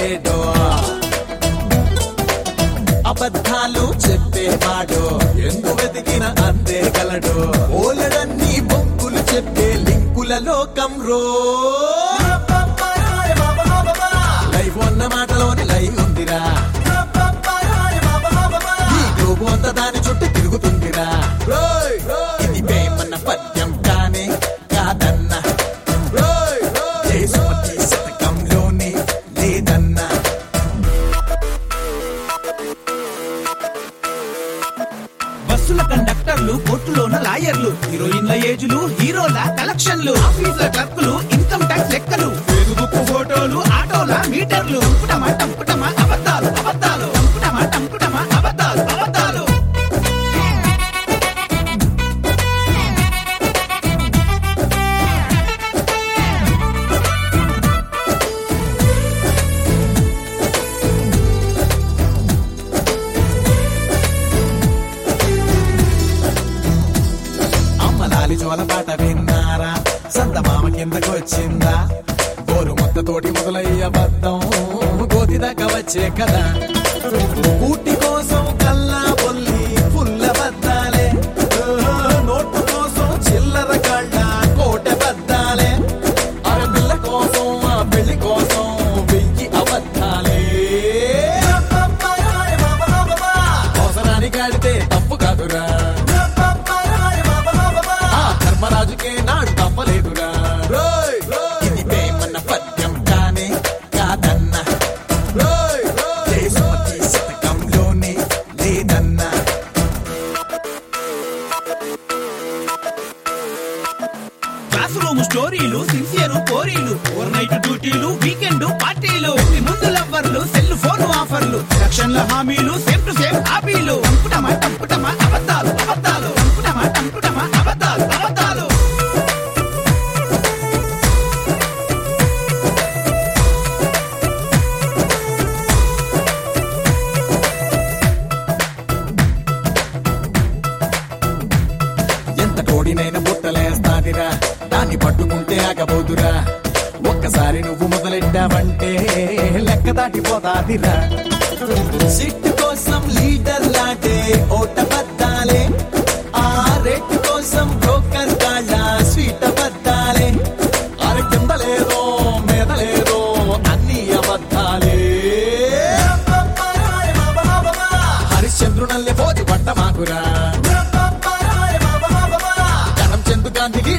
లేడో అబద్ధాలు చెప్పేవాడు ఎందు వెతికిన అందే గలడు ఓలడన్ని బొంకులు చెప్పే లింకుల లోకం రో లైవ్ ఉన్న మాటలోని లైవ్ ఉందిరా ఈ గ్లోబు అంతా దాని చుట్టూ తిరుగుతుందిరా ఇది వేమన్న పద్యం కానే కాదన్న దేశమతి శతకంలోనే లేదన్నా బస్సుల కండక్టర్లు కోర్టులోన లాయర్లు హీరోయిన్ల ఏజులు హీరోల కలెక్షన్లు ఆఫీసుల క్లర్కులు ఇన్కమ్ ట్యాక్స్ లెక్కలు ఫేస్బుక్ ఫోటోలు ఆటోల మీటర్లు టంకుటమా టంకుటమా అబద్ధాలు అబద్ధాలు టంకుటమా టంకుటమా అబద్ధాలు అబద్ధాలు అమ్మ లాలి జోల పాట విన్నారా సంత మామ కిందకు వచ్చిందా గోరు మొత్త తోటి మొదలయ్య బద్దం గోతి దాకా వచ్చే కదా ఊటి కోసం కల్లా బొల్లి పుల్ల బద్దాలే ఓహో, నోటు కోసం చిల్లర కాళ్ళ కోట బద్దాలే అరపిల్ల కోసం ఆ పెళ్లి కోసం వెయ్యి అబద్ధాలే అవసరానికి ఆడితే తప్పు కాదురా ఆ ధర్మరాజుకే నాడు తప్పలేదురా ఇది వేమన్న పద్యం కానే కాదన్న దేశమతి శతకంలోనే లేదన్నా క్లాస్ రూమ్ స్టోరీలు సిన్సియర్ కోరీలు ఓవర్ నైట్ డ్యూటీలు వీకెండ్ పార్టీలు పెళ్లి ముందు లవ్వర్లు సెల్ ఫోన్ ఆఫర్లు రక్షణల హామీలు సేమ్ టు సేమ్ హాబీలు టంకుటమా టంకుటమా అబద్ధాలు అబద్ధాలు టంకుటమా టంకుటమా అబద్ధాలు అబద్ధాలు ఎంత కోడినైన బుట్టలేస్తాదిరా దాన్ని పట్టుకుంటే ఆగబోదురా ఒక్కసారి నువ్వు మొదలెట్టావంటే లెక్క దాటిపోతాదిరా సిట్ కోసం లీడర్ లాంటే ఓట బద్దాలే ఆ రేట్ కోసం బ్రోకర్ కాళ్ళ స్వీట్ బద్దాలే అర కింద లేదో మీద లేదో అన్ని అబద్ధాలే హరిశ్చంద్రునల్లే పోతి పట్ట మాకురా జనం చందు గాంధీకి